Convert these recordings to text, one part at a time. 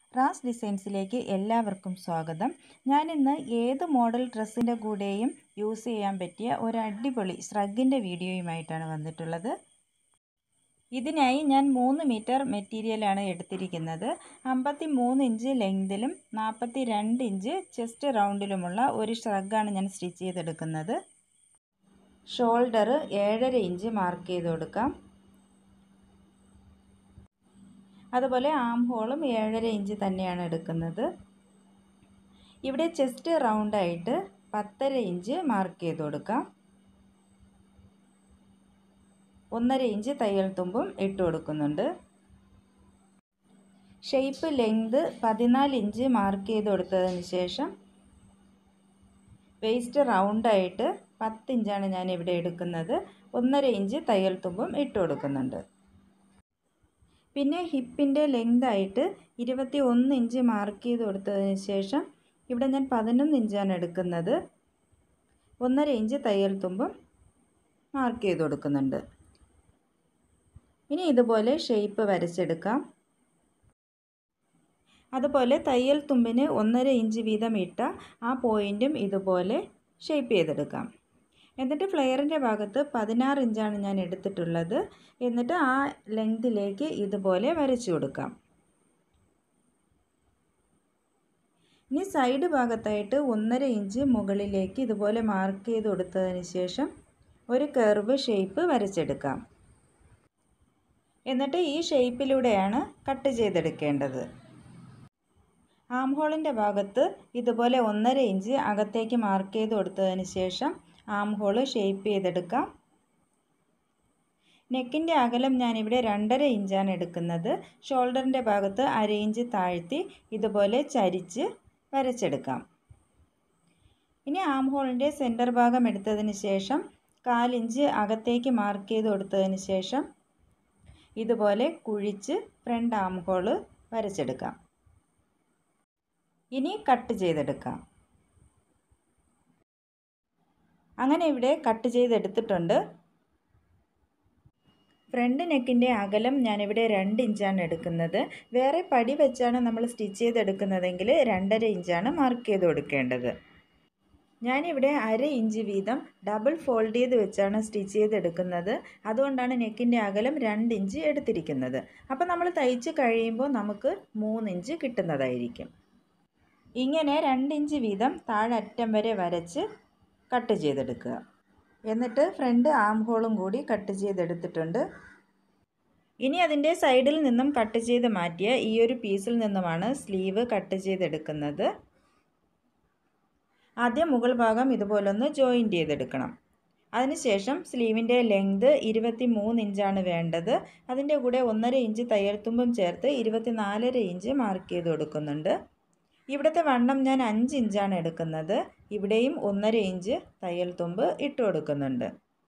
Ras ഡിസൈൻസിലേക്ക് എല്ലാവർക്കും സ്വാഗതം ഞാനിന്ന് ഏത് മോഡൽ ഡ്രസ്സിൻ്റെ കൂടെയും യൂസ് ചെയ്യാൻ പറ്റിയ ഒരു അടിപൊളി ശ്രഗിൻ്റെ വീഡിയോയുമായിട്ടാണ് വന്നിട്ടുള്ളത് ഇതിനായി ഞാൻ മൂന്ന് മീറ്റർ മെറ്റീരിയലാണ് എടുത്തിരിക്കുന്നത് അമ്പത്തി മൂന്ന് ഇഞ്ച് ലെങ്തിലും നാൽപ്പത്തി രണ്ട് ഇഞ്ച് ചെസ്റ്റ് റൗണ്ടിലുമുള്ള ഒരു ഷ്രഗാണ് ഞാൻ സ്റ്റിച്ച് ചെയ്തെടുക്കുന്നത് ഷോൾഡർ ഏഴര ഇഞ്ച് മാർക്ക് ചെയ്ത് കൊടുക്കാം അതുപോലെ ആം ഹോളും ഏഴര ഇഞ്ച് തന്നെയാണ് എടുക്കുന്നത് ഇവിടെ ചെസ്റ്റ് റൗണ്ടായിട്ട് പത്തര ഇഞ്ച് മാർക്ക് ചെയ്ത് കൊടുക്കാം ഒന്നര ഇഞ്ച് തയ്യൽ തുമ്പും ഇട്ട് കൊടുക്കുന്നുണ്ട് ഷെയ്പ്പ് ലെങ്ത് പതിനാല് ഇഞ്ച് മാർക്ക് ചെയ്ത് കൊടുത്തതിന് ശേഷം വേസ്റ്റ് റൗണ്ടായിട്ട് പത്ത് ഇഞ്ചാണ് ഞാൻ ഇവിടെ എടുക്കുന്നത് ഒന്നര ഇഞ്ച് തയ്യൽ തുമ്പും ഇട്ട് കൊടുക്കുന്നുണ്ട് പിന്നെ ഹിപ്പിൻ്റെ ലെങ്തായിട്ട് ഇരുപത്തി ഒന്ന് ഇഞ്ച് മാർക്ക് ചെയ്ത് കൊടുത്തതിന് ശേഷം ഇവിടെ ഞാൻ പതിനൊന്ന് ഇഞ്ചാണ് എടുക്കുന്നത് ഒന്നര ഇഞ്ച് തയ്യൽ തുമ്പും മാർക്ക് ചെയ്ത് കൊടുക്കുന്നുണ്ട് ഇനി ഇതുപോലെ ഷേപ്പ് വരച്ചെടുക്കാം അതുപോലെ തയ്യൽ തുമ്പിന് ഒന്നര ഇഞ്ച് വീതം ഇട്ട ആ പോയിൻറ്റും ഇതുപോലെ ഷേപ്പ് ചെയ്തെടുക്കാം എന്നിട്ട് ഫ്ലെയറിൻ്റെ ഭാഗത്ത് പതിനാറ് ഇഞ്ചാണ് ഞാൻ എടുത്തിട്ടുള്ളത് എന്നിട്ട് ആ ലെങ്തിലേക്ക് ഇതുപോലെ വരച്ചു കൊടുക്കാം ഇനി സൈഡ് ഭാഗത്തായിട്ട് ഒന്നര ഇഞ്ച് മുകളിലേക്ക് ഇതുപോലെ മാർക്ക് ചെയ്ത് കൊടുത്തതിന് ശേഷം ഒരു കർവ് ഷേപ്പ് വരച്ചെടുക്കാം എന്നിട്ട് ഈ ഷേപ്പിലൂടെയാണ് കട്ട് ചെയ്തെടുക്കേണ്ടത് ആം ഹോളിൻ്റെ ഭാഗത്ത് ഇതുപോലെ ഒന്നര ഇഞ്ച് അകത്തേക്ക് മാർക്ക് ചെയ്ത് കൊടുത്തതിന് ശേഷം ആം ഹോള് ഷേപ്പ് ചെയ്തെടുക്കാം നെക്കിൻ്റെ അകലം ഞാനിവിടെ രണ്ടര ഇഞ്ചാണ് എടുക്കുന്നത് ഷോൾഡറിൻ്റെ ഭാഗത്ത് അര ഇഞ്ച് താഴ്ത്തി ഇതുപോലെ ചരിച്ച് വരച്ചെടുക്കാം ഇനി ആം ഹോളിൻ്റെ സെൻറ്റർ ഭാഗം എടുത്തതിന് ശേഷം കാലിഞ്ച് അകത്തേക്ക് മാർക്ക് ചെയ്ത് കൊടുത്തതിന് ശേഷം ഇതുപോലെ കുഴിച്ച് ഫ്രണ്ട് ആം ഹോള് വരച്ചെടുക്കാം ഇനി കട്ട് ചെയ്തെടുക്കാം അങ്ങനെ ഇവിടെ കട്ട് ചെയ്തെടുത്തിട്ടുണ്ട് ഫ്രണ്ട് നെക്കിൻ്റെ അകലം ഞാനിവിടെ രണ്ട് ഇഞ്ചാണ് എടുക്കുന്നത് വേറെ പടി വെച്ചാണ് നമ്മൾ സ്റ്റിച്ച് ചെയ്തെടുക്കുന്നതെങ്കിൽ രണ്ടര ഇഞ്ചാണ് മാർക്ക് ചെയ്ത് കൊടുക്കേണ്ടത് ഞാനിവിടെ അര ഇഞ്ച് വീതം ഡബിൾ ഫോൾഡ് ചെയ്ത് വെച്ചാണ് സ്റ്റിച്ച് ചെയ്തെടുക്കുന്നത് അതുകൊണ്ടാണ് നെക്കിൻ്റെ അകലം രണ്ട് ഇഞ്ച് എടുത്തിരിക്കുന്നത് അപ്പോൾ നമ്മൾ തയ്ച്ച് കഴിയുമ്പോൾ നമുക്ക് മൂന്ന് ഇഞ്ച് കിട്ടുന്നതായിരിക്കും ഇങ്ങനെ രണ്ട് ഇഞ്ച് വീതം താഴെ അറ്റം വരെ വരച്ച് കട്ട് ചെയ്തെടുക്കുക എന്നിട്ട് ഫ്രണ്ട് ആം ഹോളും കൂടി കട്ട് ചെയ്തെടുത്തിട്ടുണ്ട് ഇനി അതിൻ്റെ സൈഡിൽ നിന്നും കട്ട് ചെയ്ത് മാറ്റിയ ഈ ഒരു പീസിൽ നിന്നുമാണ് സ്ലീവ് കട്ട് ചെയ്തെടുക്കുന്നത് ആദ്യം മുകൾ ഭാഗം ഇതുപോലൊന്ന് ജോയിൻറ്റ് ചെയ്തെടുക്കണം അതിനുശേഷം സ്ലീവിൻ്റെ ലെങ്ത് ഇരുപത്തി മൂന്ന് ഇഞ്ചാണ് വേണ്ടത് അതിൻ്റെ കൂടെ ഒന്നര ഇഞ്ച് തയ്യൽ തുമ്പും ചേർത്ത് ഇരുപത്തി നാലര ഇഞ്ച് മാർക്ക് ചെയ്ത് കൊടുക്കുന്നുണ്ട് ഇവിടുത്തെ വണ്ണം ഞാൻ അഞ്ച് ഇഞ്ചാണ് എടുക്കുന്നത് ഇവിടെയും ഒന്നര ഇഞ്ച് തയ്യൽ തുമ്പ് ഇട്ട് കൊടുക്കുന്നുണ്ട്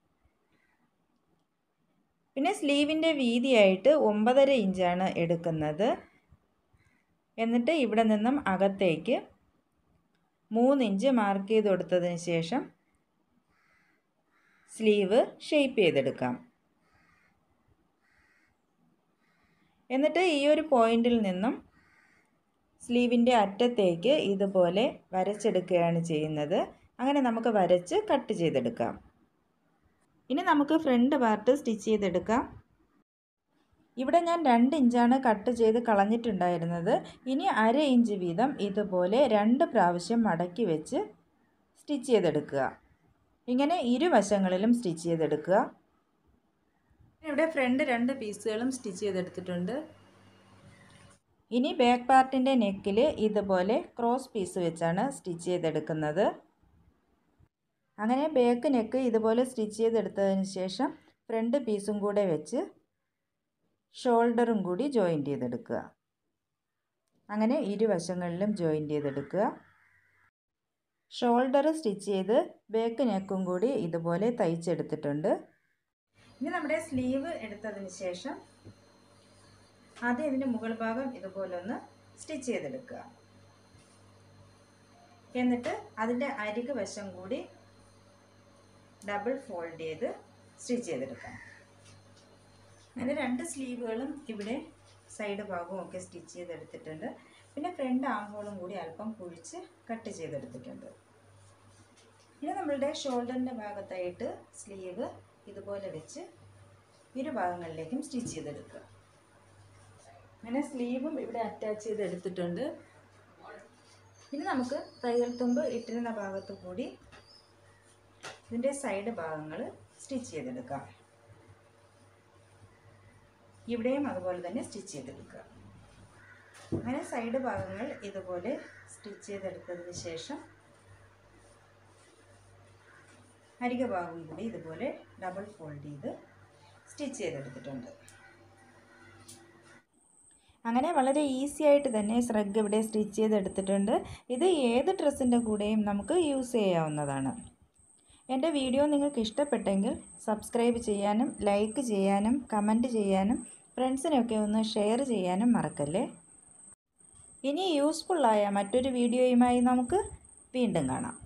പിന്നെ സ്ലീവിൻ്റെ വീതിയായിട്ട് ഒമ്പതര ഇഞ്ചാണ് എടുക്കുന്നത് എന്നിട്ട് ഇവിടെ നിന്നും അകത്തേക്ക് മൂന്ന് ഇഞ്ച് മാർക്ക് ചെയ്ത് കൊടുത്തതിന് ശേഷം സ്ലീവ് ഷേപ്പ് ചെയ്തെടുക്കാം എന്നിട്ട് ഈ ഒരു പോയിന്റിൽ നിന്നും സ്ലീവിൻ്റെ അറ്റത്തേക്ക് ഇതുപോലെ വരച്ചെടുക്കുകയാണ് ചെയ്യുന്നത് അങ്ങനെ നമുക്ക് വരച്ച് കട്ട് ചെയ്തെടുക്കാം ഇനി നമുക്ക് ഫ്രണ്ട് പാർട്ട് സ്റ്റിച്ച് ചെയ്തെടുക്കാം ഇവിടെ ഞാൻ രണ്ട് ഇഞ്ചാണ് കട്ട് ചെയ്ത് കളഞ്ഞിട്ടുണ്ടായിരുന്നത് ഇനി അര ഇഞ്ച് വീതം ഇതുപോലെ രണ്ട് പ്രാവശ്യം മടക്കി വെച്ച് സ്റ്റിച്ച് ചെയ്തെടുക്കുക ഇങ്ങനെ ഇരുവശങ്ങളിലും സ്റ്റിച്ച് ചെയ്തെടുക്കുക ഇവിടെ ഫ്രണ്ട് രണ്ട് പീസുകളും സ്റ്റിച്ച് ചെയ്തെടുത്തിട്ടുണ്ട് ഇനി ബാക്ക് പാർട്ടിൻ്റെ നെക്കിൽ ഇതുപോലെ ക്രോസ് പീസ് വെച്ചാണ് സ്റ്റിച്ച് ചെയ്തെടുക്കുന്നത് അങ്ങനെ ബാക്ക് നെക്ക് ഇതുപോലെ സ്റ്റിച്ച് ചെയ്തെടുത്തതിന് ശേഷം ഫ്രണ്ട് പീസും കൂടെ വെച്ച് ഷോൾഡറും കൂടി ജോയിൻറ്റ് ചെയ്തെടുക്കുക അങ്ങനെ ഇരുവശങ്ങളിലും ജോയിൻറ്റ് ചെയ്തെടുക്കുക ഷോൾഡർ സ്റ്റിച്ച് ചെയ്ത് ബാക്ക് നെക്കും കൂടി ഇതുപോലെ തയ്ച്ചെടുത്തിട്ടുണ്ട് ഇനി നമ്മുടെ സ്ലീവ് എടുത്തതിന് ശേഷം ആദ്യം ഇതിൻ്റെ മുകൾ ഭാഗം ഇതുപോലെ ഒന്ന് സ്റ്റിച്ച് ചെയ്തെടുക്കുക എന്നിട്ട് അതിൻ്റെ അരിക് വശം കൂടി ഡബിൾ ഫോൾഡ് ചെയ്ത് സ്റ്റിച്ച് ചെയ്തെടുക്കാം അങ്ങനെ രണ്ട് സ്ലീവുകളും ഇവിടെ സൈഡ് ഭാഗവും ഒക്കെ സ്റ്റിച്ച് ചെയ്തെടുത്തിട്ടുണ്ട് പിന്നെ ഫ്രണ്ട് ആം ഹോളും കൂടി അല്പം കുഴിച്ച് കട്ട് ചെയ്തെടുത്തിട്ടുണ്ട് ഇനി നമ്മളുടെ ഷോൾഡറിൻ്റെ ഭാഗത്തായിട്ട് സ്ലീവ് ഇതുപോലെ വെച്ച് ഇരു ഭാഗങ്ങളിലേക്കും സ്റ്റിച്ച് ചെയ്തെടുക്കുക അങ്ങനെ സ്ലീവും ഇവിടെ അറ്റാച്ച് ചെയ്ത് എടുത്തിട്ടുണ്ട് ഇനി നമുക്ക് തയ്യൽ തുമ്പ് ഇട്ടിരുന്ന ഭാഗത്ത് കൂടി ഇതിൻ്റെ സൈഡ് ഭാഗങ്ങൾ സ്റ്റിച്ച് ചെയ്തെടുക്കാം ഇവിടെയും അതുപോലെ തന്നെ സ്റ്റിച്ച് ചെയ്തെടുക്കുക അങ്ങനെ സൈഡ് ഭാഗങ്ങൾ ഇതുപോലെ സ്റ്റിച്ച് ചെയ്തെടുത്തതിന് ശേഷം അരിക ഭാഗം കൂടി ഇതുപോലെ ഡബിൾ ഫോൾഡ് ചെയ്ത് സ്റ്റിച്ച് ചെയ്തെടുത്തിട്ടുണ്ട് അങ്ങനെ വളരെ ഈസി ആയിട്ട് തന്നെ സ്രഗ് ഇവിടെ സ്റ്റിച്ച് ചെയ്തെടുത്തിട്ടുണ്ട് ഇത് ഏത് ഡ്രസ്സിൻ്റെ കൂടെയും നമുക്ക് യൂസ് ചെയ്യാവുന്നതാണ് എൻ്റെ വീഡിയോ നിങ്ങൾക്ക് ഇഷ്ടപ്പെട്ടെങ്കിൽ സബ്സ്ക്രൈബ് ചെയ്യാനും ലൈക്ക് ചെയ്യാനും കമൻറ്റ് ചെയ്യാനും ഫ്രണ്ട്സിനൊക്കെ ഒന്ന് ഷെയർ ചെയ്യാനും മറക്കല്ലേ ഇനി യൂസ്ഫുള്ളായ മറ്റൊരു വീഡിയോയുമായി നമുക്ക് വീണ്ടും കാണാം